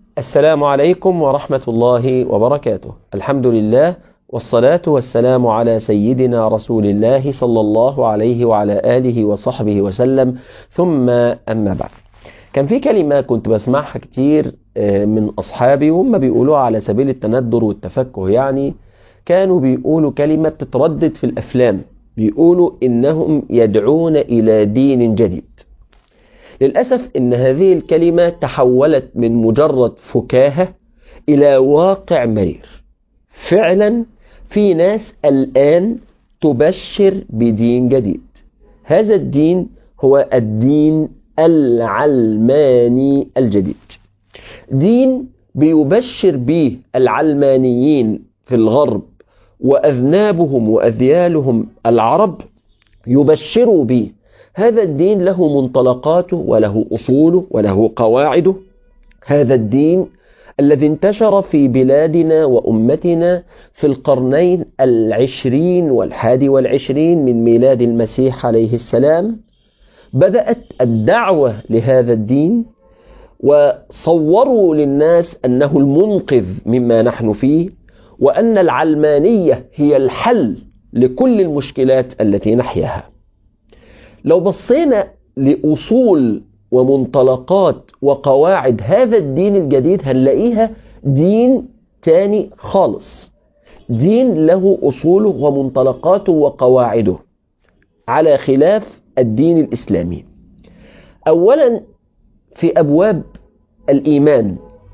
السلام عليكم ورحمة الله وبركاته الحمد لله والصلاة والسلام على سيدنا رسول الله صلى الله عليه وعلى آله وصحبه وسلم ثم أما بعد كان في كلمة كنت بسمعها كتير من أصحابي وهم بيقولوها على سبيل التندر والتفكه يعني كانوا بيقولوا كلمة بتتردد في الأفلام بيقولوا إنهم يدعون إلى دين جديد للأسف إن هذه الكلمة تحولت من مجرد فكاهة إلى واقع مرير فعلا في ناس الآن تبشر بدين جديد هذا الدين هو الدين العلماني الجديد دين بيبشر به العلمانيين في الغرب وأذنابهم وأذيالهم العرب يبشروا به هذا الدين له منطلقاته وله أصوله وله قواعده هذا الدين الذي انتشر في بلادنا وأمتنا في القرنين العشرين والحادي والعشرين من ميلاد المسيح عليه السلام بدأت الدعوة لهذا الدين وصوروا للناس أنه المنقذ مما نحن فيه وأن العلمانية هي الحل لكل المشكلات التي نحياها لو بصينا لأصول ومنطلقات وقواعد هذا الدين الجديد هنلاقيها دين تاني خالص دين له أصوله ومنطلقاته وقواعده على خلاف الدين الإسلامي أولا في أبواب الإيمان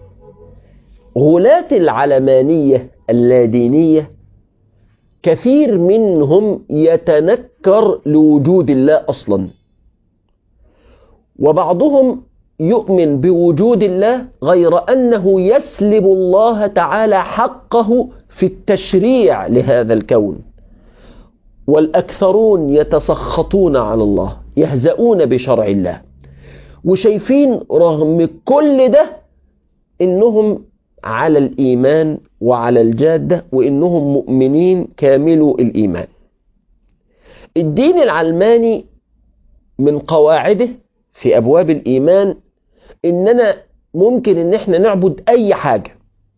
غلاة العلمانية اللادينية كثير منهم يتنكر لوجود الله أصلا وبعضهم يؤمن بوجود الله غير أنه يسلب الله تعالى حقه في التشريع لهذا الكون والأكثرون يتسخطون على الله يهزؤون بشرع الله وشايفين رغم كل ده إنهم على الإيمان وعلى الجادة وإنهم مؤمنين كاملوا الإيمان الدين العلماني من قواعده في أبواب الإيمان إننا ممكن إن إحنا نعبد أي حاجة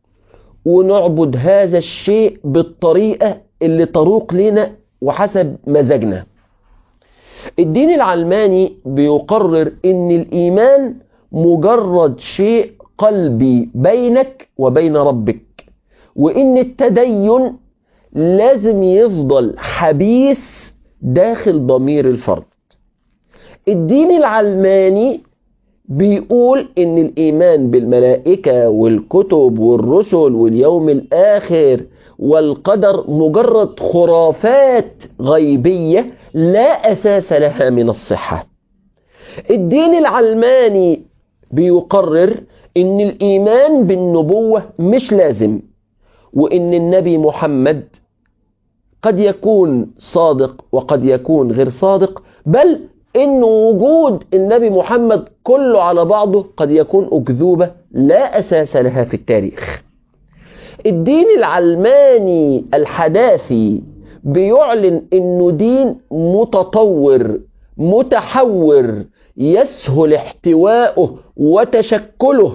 ونعبد هذا الشيء بالطريقة اللي تروق لنا وحسب مزاجنا الدين العلماني بيقرر إن الإيمان مجرد شيء قلبي بينك وبين ربك وإن التدين لازم يفضل حبيس داخل ضمير الفرد الدين العلماني بيقول ان الايمان بالملائكة والكتب والرسل واليوم الاخر والقدر مجرد خرافات غيبية لا اساس لها من الصحة الدين العلماني بيقرر ان الايمان بالنبوة مش لازم وان النبي محمد قد يكون صادق وقد يكون غير صادق بل ان وجود النبي محمد كله على بعضه قد يكون اكذوبة لا اساس لها في التاريخ الدين العلماني الحداثي بيعلن انه دين متطور متحور يسهل احتواؤه وتشكله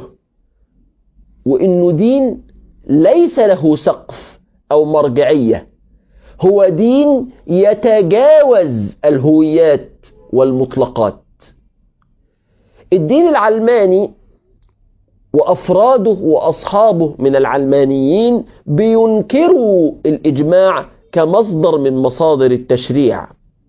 وانه دين ليس له سقف او مرجعيه هو دين يتجاوز الهويات والمطلقات الدين العلماني وافراده واصحابه من العلمانيين بينكروا الاجماع كمصدر من مصادر التشريع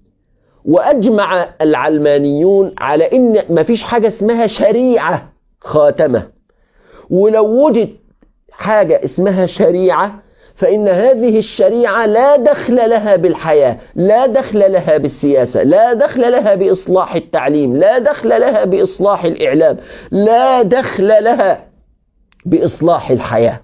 واجمع العلمانيون على ان مفيش حاجه اسمها شريعه خاتمه ولو وجد حاجه اسمها شريعه فإن هذه الشريعة لا دخل لها بالحياة لا دخل لها بالسياسة لا دخل لها بإصلاح التعليم لا دخل لها بإصلاح الإعلام لا دخل لها بإصلاح الحياة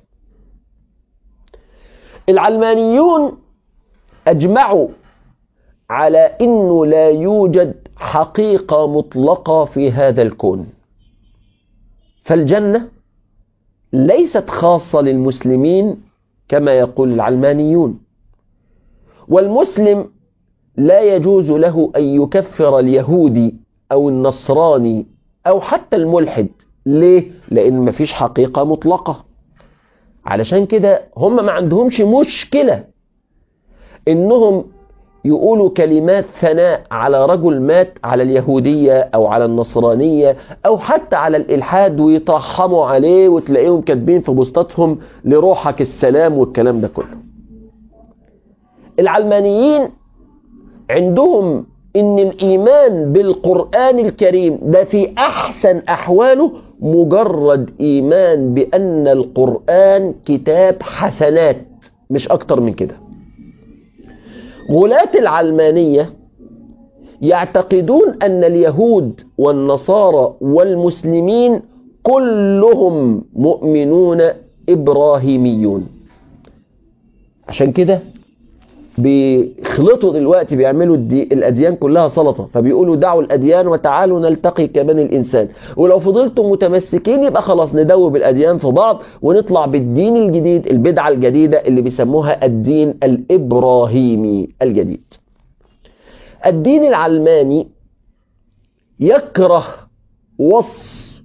العلمانيون أجمعوا على أنه لا يوجد حقيقة مطلقة في هذا الكون فالجنة ليست خاصة للمسلمين كما يقول العلمانيون والمسلم لا يجوز له أن يكفر اليهودي أو النصراني أو حتى الملحد ليه؟ لأن مفيش حقيقة مطلقة علشان كده هم ما عندهمش مشكلة إنهم يقولوا كلمات ثناء على رجل مات على اليهودية أو على النصرانية أو حتى على الإلحاد ويطحموا عليه وتلاقيهم كاتبين في بوستاتهم لروحك السلام والكلام ده كله العلمانيين عندهم ان الايمان بالقرآن الكريم ده في احسن احواله مجرد ايمان بان القرآن كتاب حسنات مش اكتر من كده غلاة العلمانية يعتقدون ان اليهود والنصارى والمسلمين كلهم مؤمنون ابراهيميون عشان كده بيخلطوا دلوقتي بيعملوا الدي الأديان كلها سلطة فبيقولوا دعوا الأديان وتعالوا نلتقي كبني الإنسان ولو فضلتم متمسكين يبقى خلاص ندوب الأديان في بعض ونطلع بالدين الجديد البدعة الجديدة اللي بيسموها الدين الإبراهيمي الجديد الدين العلماني يكره وصف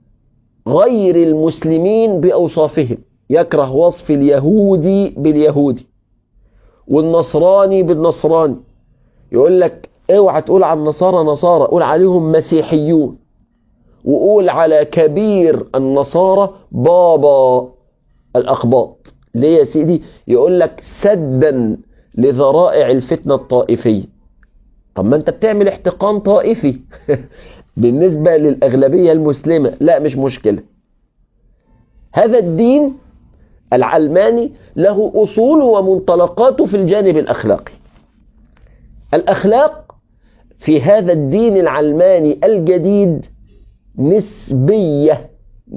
غير المسلمين بأوصافهم يكره وصف اليهودي باليهودي والنصراني بالنصراني يقول لك اوعى تقول على النصارى نصارى قول عليهم مسيحيون وقول على كبير النصارى بابا الأخباط ليه يا سيدي يقول لك سدا لذرائع الفتنة الطائفية طب ما انت بتعمل احتقان طائفي بالنسبة للأغلبية المسلمة لا مش مشكلة هذا الدين العلماني له أصول ومنطلقاته في الجانب الأخلاقي الأخلاق في هذا الدين العلماني الجديد نسبية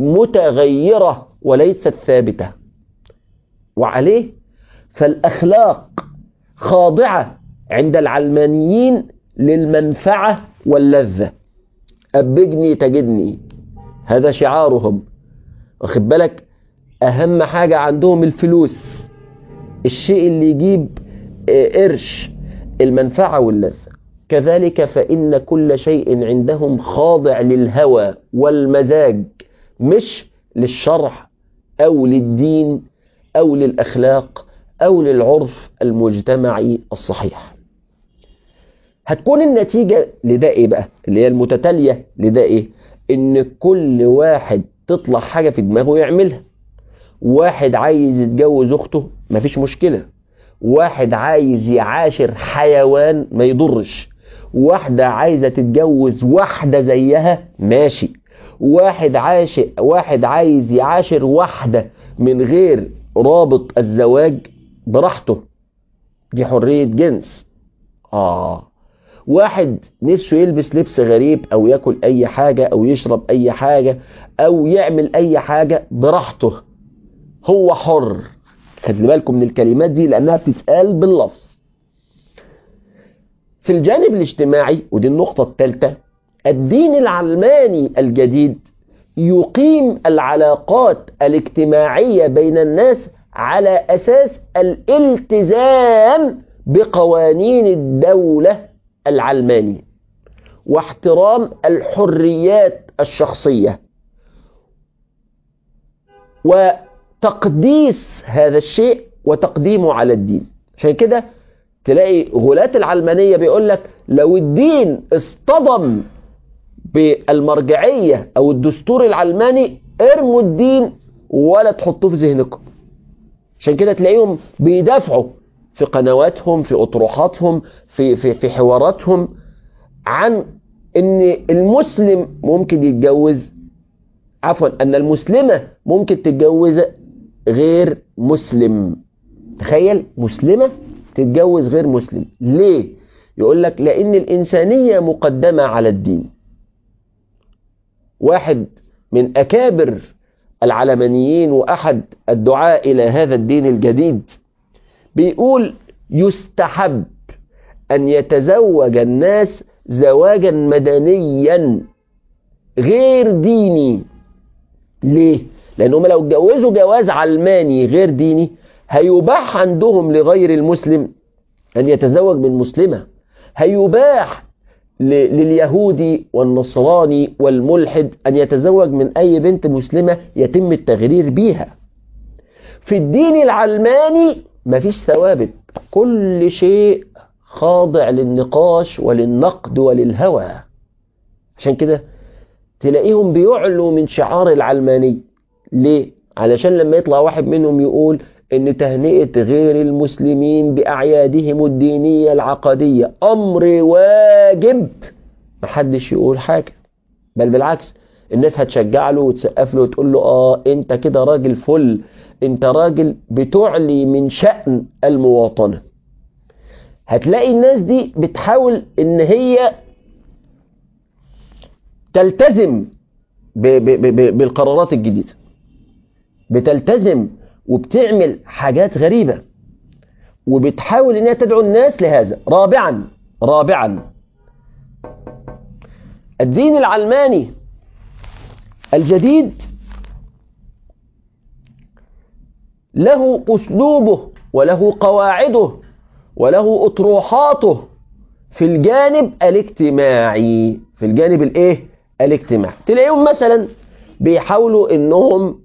متغيرة وليست ثابتة وعليه فالأخلاق خاضعة عند العلمانيين للمنفعة واللذة أبجني تجدني هذا شعارهم واخد بالك أهم حاجة عندهم الفلوس الشيء اللي يجيب قرش المنفعة واللذة كذلك فإن كل شيء عندهم خاضع للهوى والمزاج مش للشرع أو للدين أو للأخلاق أو للعرف المجتمعي الصحيح هتكون النتيجة لده إيه بقى اللي هي المتتالية لده إيه إن كل واحد تطلع حاجة في دماغه يعملها واحد عايز يتجوز أخته مفيش مشكلة واحد عايز يعاشر حيوان ما يضرش واحدة عايزة تتجوز واحدة زيها ماشي واحد عاش واحد عايز يعاشر واحدة من غير رابط الزواج براحته دي حرية جنس آه واحد نفسه يلبس لبس غريب أو ياكل أي حاجة أو يشرب أي حاجة أو يعمل أي حاجة براحته هو حر خلي بالكم من الكلمات دي لأنها بتتقال باللفظ في الجانب الاجتماعي ودي النقطة الثالثة الدين العلماني الجديد يقيم العلاقات الاجتماعية بين الناس على أساس الالتزام بقوانين الدولة العلمانية واحترام الحريات الشخصية وتقديس هذا الشيء وتقديمه على الدين عشان كده تلاقي غلاة العلمانية بيقول لك لو الدين اصطدم بالمرجعية أو الدستور العلماني ارموا الدين ولا تحطوه في ذهنكم عشان كده تلاقيهم بيدافعوا في قنواتهم في أطروحاتهم في, في, في حواراتهم عن ان المسلم ممكن يتجوز عفوا ان المسلمة ممكن تتجوز غير مسلم تخيل مسلمة تتجوز غير مسلم ليه يقول لك لان الانسانية مقدمة على الدين واحد من اكابر العلمانيين واحد الدعاء الى هذا الدين الجديد بيقول يستحب ان يتزوج الناس زواجا مدنيا غير ديني ليه لانهم لو اتجوزوا جواز علماني غير ديني هيباح عندهم لغير المسلم ان يتزوج من مسلمة هيباح لليهودي والنصراني والملحد أن يتزوج من أي بنت مسلمة يتم التغرير بيها في الدين العلماني مفيش ثوابت كل شيء خاضع للنقاش وللنقد وللهوى عشان كده تلاقيهم بيعلوا من شعار العلماني ليه؟ علشان لما يطلع واحد منهم يقول ان تهنئة غير المسلمين بأعيادهم الدينية العقدية أمر واجب محدش يقول حاجة بل بالعكس الناس هتشجع له وتسقف له وتقول له اه انت كده راجل فل انت راجل بتعلي من شأن المواطنة هتلاقي الناس دي بتحاول ان هي تلتزم ب ب ب بالقرارات الجديدة بتلتزم وبتعمل حاجات غريبة وبتحاول انها تدعو الناس لهذا رابعا رابعا الدين العلماني الجديد له أسلوبه وله قواعده وله أطروحاته في الجانب الاجتماعي في الجانب الايه الاجتماعي تلاقيهم مثلا بيحاولوا انهم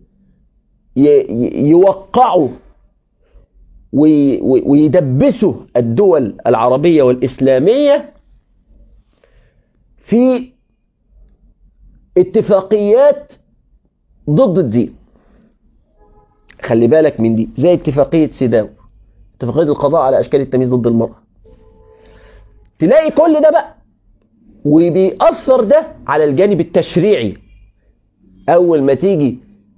يوقعوا ويدبسوا الدول العربية والإسلامية في اتفاقيات ضد الدين خلي بالك من دي زي اتفاقية سيداو اتفاقية القضاء على أشكال التمييز ضد المرأة تلاقي كل ده بقى وبيأثر ده على الجانب التشريعي أول ما تيجي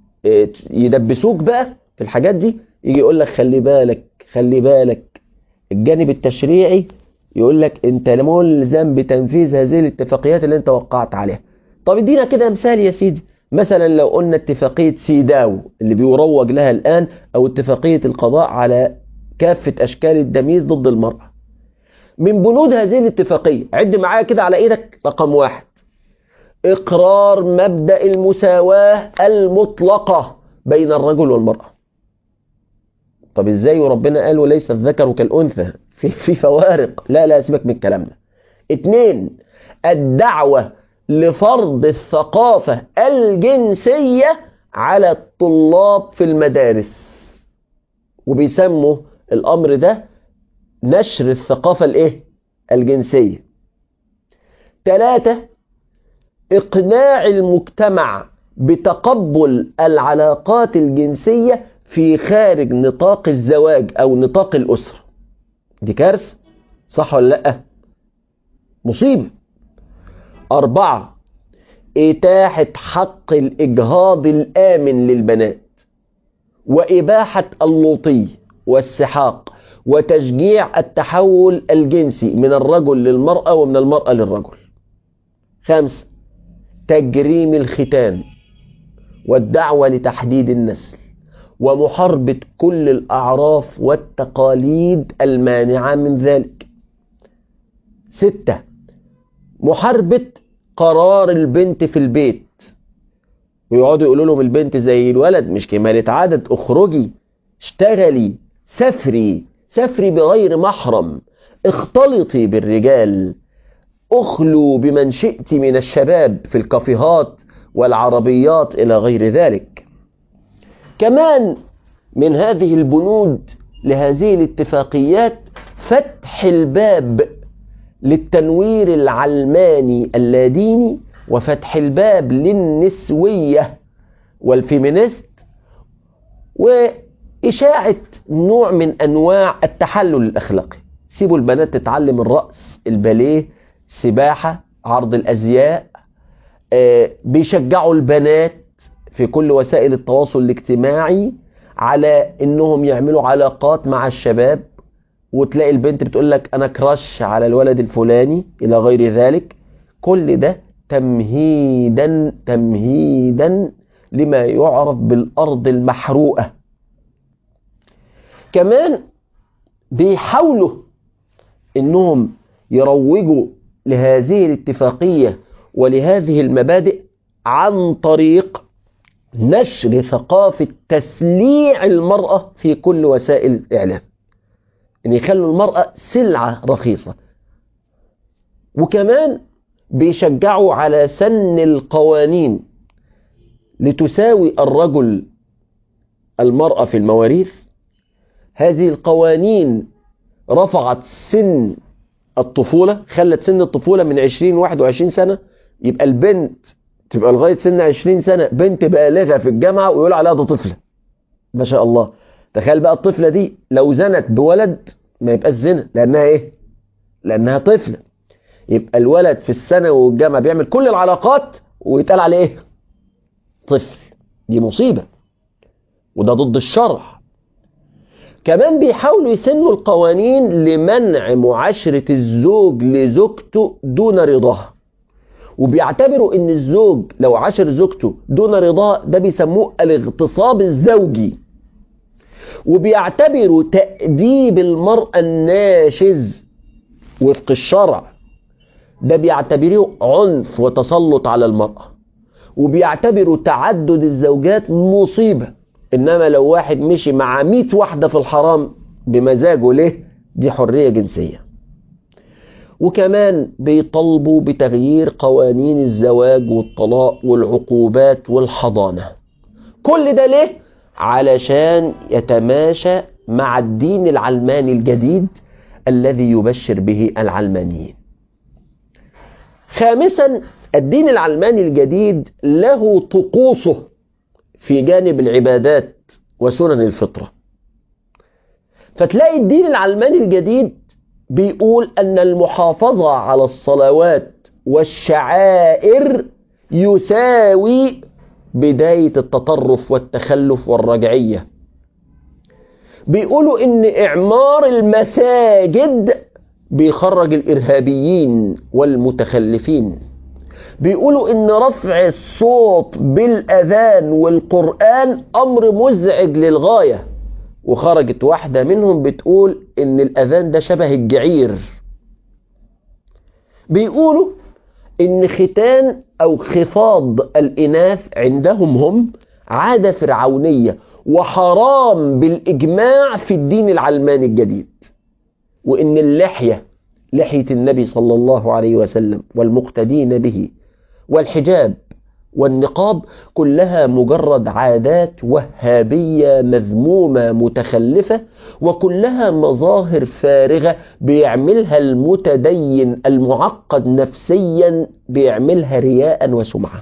يدبسوك بقى في الحاجات دي يجي يقول لك خلي بالك خلي بالك الجانب التشريعي يقول لك انت ملزم بتنفيذ هذه الاتفاقيات اللي انت وقعت عليها طب ادينا كده مثال يا سيدي مثلا لو قلنا اتفاقية سيداو اللي بيروج لها الآن أو اتفاقية القضاء على كافة أشكال التمييز ضد المرأة من بنود هذه الاتفاقية عد معايا كده على إيدك رقم واحد إقرار مبدأ المساواة المطلقة بين الرجل والمرأة طب إزاي وربنا قال وليس الذكر كالأنثى في, في فوارق لا لا سيبك من الكلام ده اتنين الدعوة لفرض الثقافة الجنسية على الطلاب في المدارس وبيسموا الأمر ده نشر الثقافة الايه الجنسية ثلاثة إقناع المجتمع بتقبل العلاقات الجنسية في خارج نطاق الزواج أو نطاق الأسرة دي كارثة صح ولا لأ مصيبة أربعة إتاحة حق الإجهاض الآمن للبنات وإباحة اللوطي والسحاق وتشجيع التحول الجنسي من الرجل للمرأة ومن المرأة للرجل خمسة تجريم الختان والدعوة لتحديد النسل ومحاربة كل الأعراف والتقاليد المانعة من ذلك ستة محاربة قرار البنت في البيت ويقعدوا يقولوا لهم البنت زي الولد مش كمالة عدد اخرجي اشتغلي سفري سفري بغير محرم اختلطي بالرجال اخلوا بمن شئت من الشباب في الكافيهات والعربيات إلى غير ذلك كمان من هذه البنود لهذه الاتفاقيات فتح الباب للتنوير العلماني اللاديني وفتح الباب للنسوية والفيمينيست وإشاعة نوع من أنواع التحلل الأخلاقي سيبوا البنات تتعلم الرقص الباليه سباحة عرض الأزياء آه بيشجعوا البنات في كل وسائل التواصل الاجتماعي على انهم يعملوا علاقات مع الشباب وتلاقي البنت بتقول لك انا كراش على الولد الفلاني الى غير ذلك كل ده تمهيدا تمهيدا لما يعرف بالارض المحروقه كمان بيحاولوا انهم يروجوا لهذه الاتفاقيه ولهذه المبادئ عن طريق نشر ثقافة تسليع المرأة في كل وسائل الإعلام إن يخلوا المرأة سلعة رخيصة وكمان بيشجعوا على سن القوانين لتساوي الرجل المرأة في المواريث هذه القوانين رفعت سن الطفولة خلت سن الطفولة من 20 21 سنة يبقى البنت تبقى لغاية سن 20 سنة بنت بالغة في الجامعة ويقول عليها ده طفلة ما شاء الله تخيل بقى الطفلة دي لو زنت بولد ما يبقاش زنا لأنها إيه؟ لأنها طفلة يبقى الولد في السنة والجامعة بيعمل كل العلاقات ويتقال عليه إيه؟ طفل دي مصيبة وده ضد الشرع كمان بيحاولوا يسنوا القوانين لمنع معاشرة الزوج لزوجته دون رضاها وبيعتبروا ان الزوج لو عاشر زوجته دون رضاه ده بيسموه الاغتصاب الزوجي وبيعتبروا تأديب المرأة الناشز وفق الشرع ده بيعتبروه عنف وتسلط على المرأة وبيعتبروا تعدد الزوجات مصيبة إنما لو واحد مشي مع 100 واحدة في الحرام بمزاجه ليه دي حرية جنسية وكمان بيطالبوا بتغيير قوانين الزواج والطلاق والعقوبات والحضانة كل ده ليه؟ علشان يتماشى مع الدين العلماني الجديد الذي يبشر به العلمانيين خامسا الدين العلماني الجديد له طقوسه في جانب العبادات وسنن الفطرة فتلاقي الدين العلماني الجديد بيقول أن المحافظة على الصلوات والشعائر يساوي بداية التطرف والتخلف والرجعية بيقولوا إن إعمار المساجد بيخرج الإرهابيين والمتخلفين بيقولوا إن رفع الصوت بالأذان والقرآن أمر مزعج للغاية وخرجت واحدة منهم بتقول إن الأذان ده شبه الجعير بيقولوا إن ختان أو خفاض الإناث عندهم هم عادة فرعونية وحرام بالإجماع في الدين العلماني الجديد وإن اللحية لحية النبي صلى الله عليه وسلم والمقتدين به والحجاب والنقاب كلها مجرد عادات وهابية مذمومة متخلفة وكلها مظاهر فارغة بيعملها المتدين المعقد نفسيا بيعملها رياء وسمعة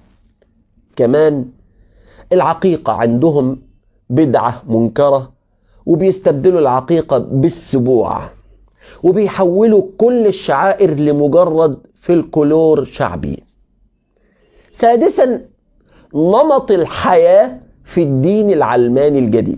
كمان العقيقة عندهم بدعة منكرة وبيستبدلوا العقيقة بالسبوع وبيحولوا كل الشعائر لمجرد فلكلور شعبي سادسا نمط الحياة في الدين العلماني الجديد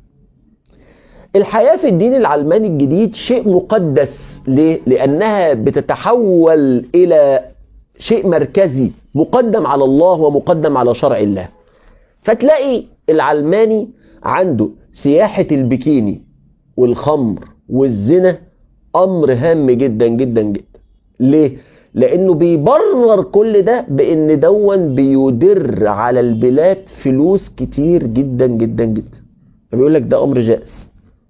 الحياة في الدين العلماني الجديد شيء مقدس ليه؟ لأنها بتتحول إلى شيء مركزي مقدم على الله ومقدم على شرع الله فتلاقي العلماني عنده سياحة البكيني والخمر والزنا أمر هام جدا جدا جدا ليه؟ لأنه بيبرر كل ده بأن دون بيدر على البلاد فلوس كتير جدا جدا جدا فبيقول لك ده أمر جائز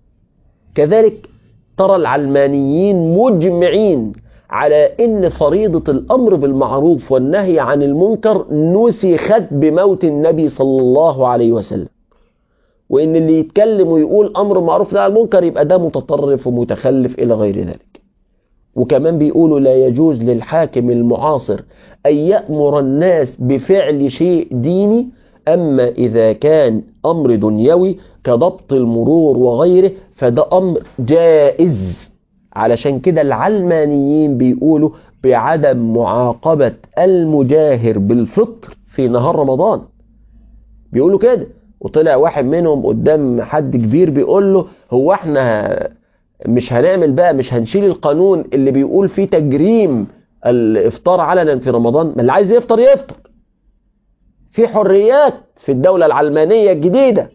كذلك ترى العلمانيين مجمعين على ان فريضة الامر بالمعروف والنهي عن المنكر نسخت بموت النبي صلى الله عليه وسلم وان اللي يتكلم ويقول امر معروف نهي عن المنكر يبقى ده متطرف ومتخلف الى غير ذلك وكمان بيقولوا لا يجوز للحاكم المعاصر ان يأمر الناس بفعل شيء ديني اما اذا كان امر دنيوي كضبط المرور وغيره فده امر جائز علشان كده العلمانيين بيقولوا بعدم معاقبة المجاهر بالفطر في نهار رمضان بيقولوا كده وطلع واحد منهم قدام حد كبير بيقول له هو احنا مش هنعمل بقى مش هنشيل القانون اللي بيقول فيه تجريم الافطار علنا في رمضان ما اللي عايز يفطر يفطر في حريات في الدولة العلمانية الجديدة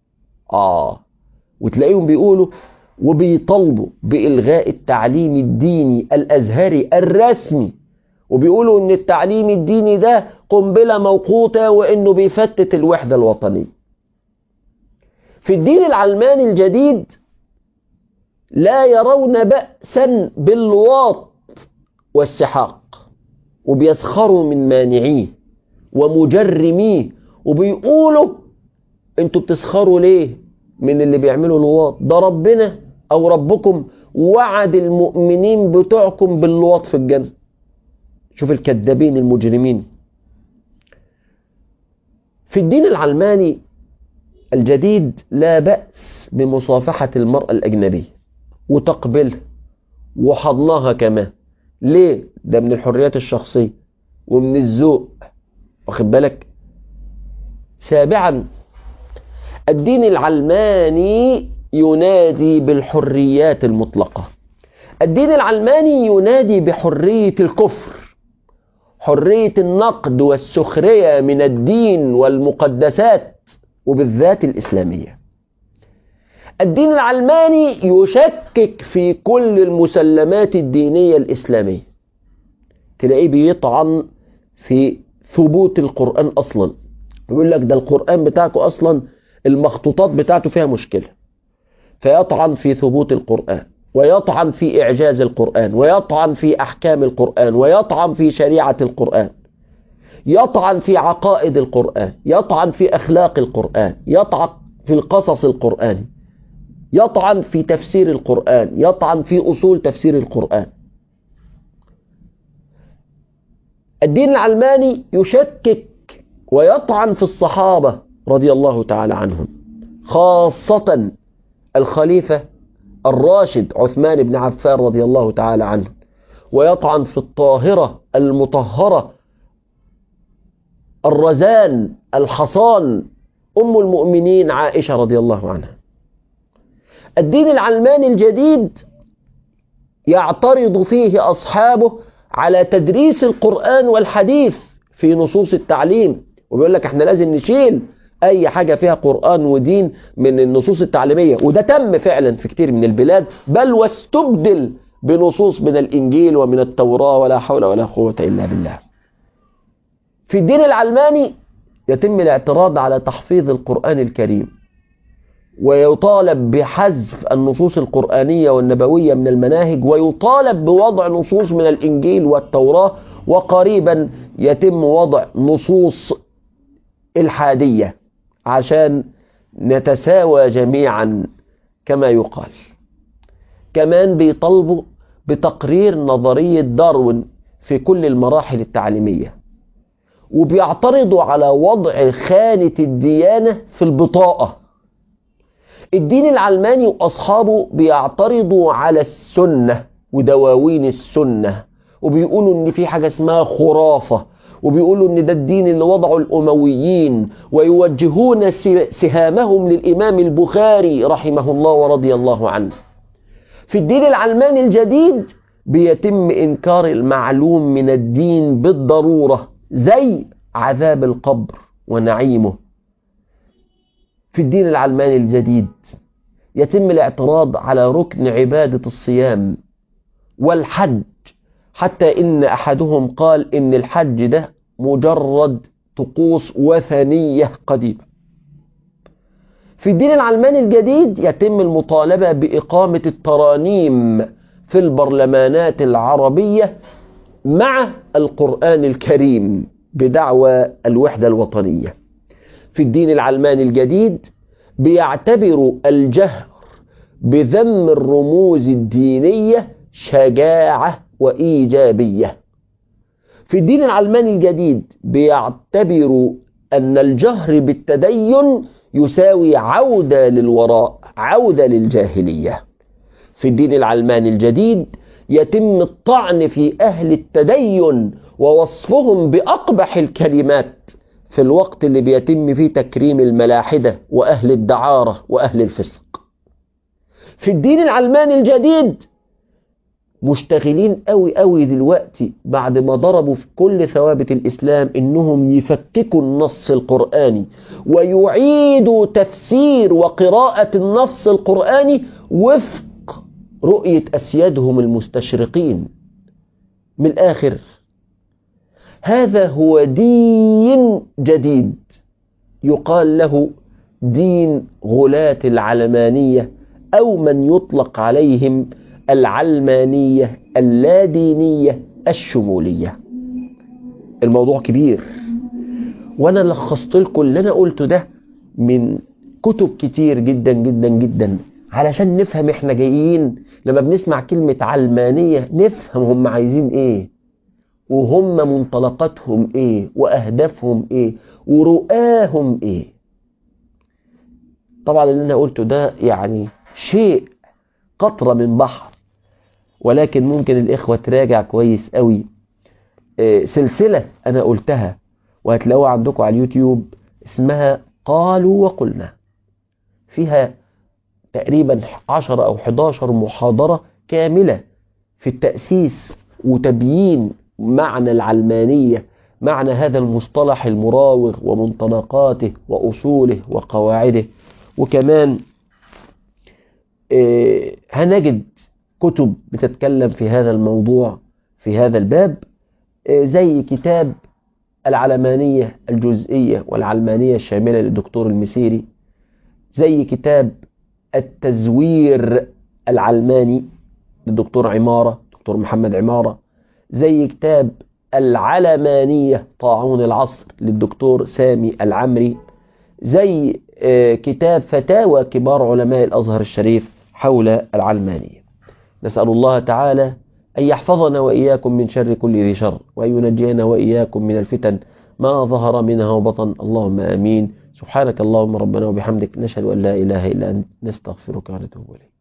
اه وتلاقيهم بيقولوا وبيطالبوا بإلغاء التعليم الديني الأزهري الرسمي وبيقولوا إن التعليم الديني ده قنبلة موقوتة وإنه بيفتت الوحدة الوطنية في الدين العلماني الجديد لا يرون بأسا بالواط والسحاق وبيسخروا من مانعيه ومجرميه وبيقولوا انتوا بتسخروا ليه من اللي بيعملوا لواط ده ربنا او ربكم وعد المؤمنين بتوعكم باللواط في الجنة شوف الكذابين المجرمين في الدين العلماني الجديد لا بأس بمصافحة المرأة الأجنبية وتقبلها وحضنها كمان ليه؟ ده من الحريات الشخصية ومن الذوق واخد بالك سابعا الدين العلماني ينادي بالحريات المطلقة الدين العلماني ينادي بحرية الكفر حرية النقد والسخرية من الدين والمقدسات وبالذات الإسلامية الدين العلماني يشكك في كل المسلمات الدينية الإسلامية تلاقيه بيطعن في ثبوت القرآن أصلا يقول لك ده القرآن بتاعكم أصلا المخطوطات بتاعته فيها مشكلة فيطعن في ثبوت القرآن ويطعن في إعجاز القرآن ويطعن في أحكام القرآن ويطعن في شريعة القرآن يطعن في عقائد القرآن يطعن في أخلاق القرآن يطعن في القصص القرآني يطعن في تفسير القرآن يطعن في أصول تفسير القرآن الدين العلماني يشكك ويطعن في الصحابة رضي الله تعالى عنهم خاصة الخليفة الراشد عثمان بن عفان رضي الله تعالى عنه ويطعن في الطاهرة المطهرة الرزان الحصان أم المؤمنين عائشة رضي الله عنها الدين العلماني الجديد يعترض فيه أصحابه على تدريس القرآن والحديث في نصوص التعليم وبيقول لك احنا لازم نشيل اي حاجة فيها قرآن ودين من النصوص التعليمية وده تم فعلا في كتير من البلاد بل واستبدل بنصوص من الانجيل ومن التوراة ولا حول ولا قوة الا بالله في الدين العلماني يتم الاعتراض على تحفيظ القرآن الكريم ويطالب بحذف النصوص القرآنية والنبوية من المناهج ويطالب بوضع نصوص من الإنجيل والتوراة وقريبا يتم وضع نصوص الحادية عشان نتساوى جميعا كما يقال كمان بيطالبوا بتقرير نظرية داروين في كل المراحل التعليمية وبيعترضوا على وضع خانة الديانة في البطاقة الدين العلماني وأصحابه بيعترضوا على السنة ودواوين السنة وبيقولوا إن في حاجة اسمها خرافة وبيقولوا إن ده الدين اللي وضعه الأمويين ويوجهون سهامهم للإمام البخاري رحمه الله ورضي الله عنه في الدين العلماني الجديد بيتم إنكار المعلوم من الدين بالضرورة زي عذاب القبر ونعيمه في الدين العلماني الجديد يتم الاعتراض على ركن عبادة الصيام والحج حتى إن أحدهم قال إن الحج ده مجرد طقوس وثنية قديمة في الدين العلماني الجديد يتم المطالبة بإقامة الترانيم في البرلمانات العربية مع القرآن الكريم بدعوى الوحدة الوطنية في الدين العلماني الجديد بيعتبروا الجهر بذم الرموز الدينية شجاعة وإيجابية في الدين العلماني الجديد بيعتبروا أن الجهر بالتدين يساوي عودة للوراء عودة للجاهلية في الدين العلماني الجديد يتم الطعن في أهل التدين ووصفهم بأقبح الكلمات في الوقت اللي بيتم فيه تكريم الملاحدة وأهل الدعارة وأهل الفسق في الدين العلماني الجديد مشتغلين قوي قوي دلوقتي بعد ما ضربوا في كل ثوابت الإسلام إنهم يفككوا النص القرآني ويعيدوا تفسير وقراءة النص القرآني وفق رؤية أسيادهم المستشرقين من الآخر هذا هو دين جديد يقال له دين غلاة العلمانية أو من يطلق عليهم العلمانية اللادينية الشمولية الموضوع كبير وانا لخصت لكم اللي انا قلته ده من كتب كتير جدا جدا جدا علشان نفهم احنا جايين لما بنسمع كلمة علمانية نفهم هم عايزين ايه وهم منطلقاتهم ايه واهدافهم ايه ورؤاهم ايه طبعا اللي انا قلته ده يعني شيء قطرة من بحر ولكن ممكن الاخوة تراجع كويس قوي سلسلة انا قلتها وهتلاقوها عندكم على اليوتيوب اسمها قالوا وقلنا فيها تقريبا 10 أو 11 محاضرة كاملة في التأسيس وتبيين معنى العلمانية معنى هذا المصطلح المراوغ ومنطلقاته وأصوله وقواعده وكمان هنجد كتب بتتكلم في هذا الموضوع في هذا الباب زي كتاب العلمانية الجزئية والعلمانية الشاملة للدكتور المسيري زي كتاب التزوير العلماني للدكتور عمارة دكتور محمد عمارة زي كتاب العلمانية طاعون العصر للدكتور سامي العمري زي كتاب فتاوى كبار علماء الأزهر الشريف حول العلمانية نسأل الله تعالى أن يحفظنا وإياكم من شر كل ذي شر وأن ينجينا وإياكم من الفتن ما ظهر منها وبطن اللهم آمين سبحانك اللهم ربنا وبحمدك نشهد أن لا إله إلا أنت نستغفرك ونتوب إليك